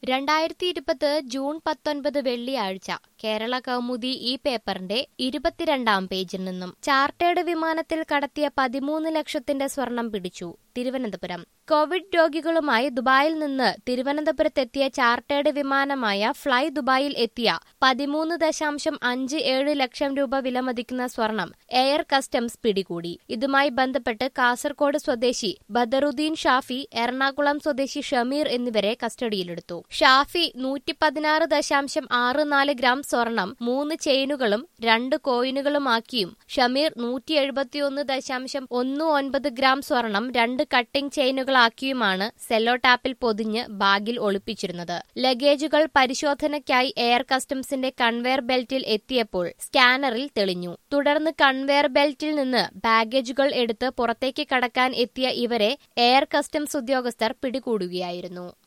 രണ്ടായിരത്തി ഇരുപത് ജൂൺ പത്തൊൻപത് വെള്ളിയാഴ്ച കേരള കൗമുദി ഈ പേപ്പറിന്റെ ഇരുപത്തിരണ്ടാം പേജിൽ നിന്നും ചാർട്ടേഡ് വിമാനത്തിൽ കടത്തിയ പതിമൂന്ന് ലക്ഷത്തിന്റെ സ്വർണം പിടിച്ചു തിരുവനന്തപുരം കോവിഡ് രോഗികളുമായി ദുബായിൽ നിന്ന് തിരുവനന്തപുരത്തെത്തിയ ചാർട്ടേഡ് വിമാനമായ ഫ്ലൈ ദുബായിൽ എത്തിയ പതിമൂന്ന് ദശാംശം അഞ്ച് ഏഴ് ലക്ഷം രൂപ വിലമതിക്കുന്ന സ്വർണം എയർ കസ്റ്റംസ് പിടികൂടി ഇതുമായി ബന്ധപ്പെട്ട് കാസർകോട് സ്വദേശി ബദറുദ്ദീൻ ഷാഫി എറണാകുളം സ്വദേശി ഷമീർ എന്നിവരെ കസ്റ്റഡിയിലെടുത്തു ഷാഫി നൂറ്റി പതിനാറ് ദശാംശം ആറ് നാല് ഗ്രാം സ്വർണം മൂന്ന് ചെയിനുകളും രണ്ട് കോയിനുകളുമാക്കിയും ഷമീർ നൂറ്റി എഴുപത്തിയൊന്ന് ദശാംശം ഒന്ന് ഒൻപത് ഗ്രാം സ്വർണം രണ്ട് കട്ടിംഗ് ചെയിനുകളാക്കിയുമാണ് സെല്ലോ ടാപ്പിൽ പൊതിഞ്ഞ് ബാഗിൽ ഒളിപ്പിച്ചിരുന്നത് ലഗേജുകൾ പരിശോധനയ്ക്കായി എയർ കസ്റ്റംസിന്റെ കൺവെയർ ബെൽറ്റിൽ എത്തിയപ്പോൾ സ്കാനറിൽ തെളിഞ്ഞു തുടർന്ന് കൺവെയർ ബെൽറ്റിൽ നിന്ന് ബാഗേജുകൾ എടുത്ത് പുറത്തേക്ക് കടക്കാൻ എത്തിയ ഇവരെ എയർ കസ്റ്റംസ് ഉദ്യോഗസ്ഥർ പിടികൂടുകയായിരുന്നു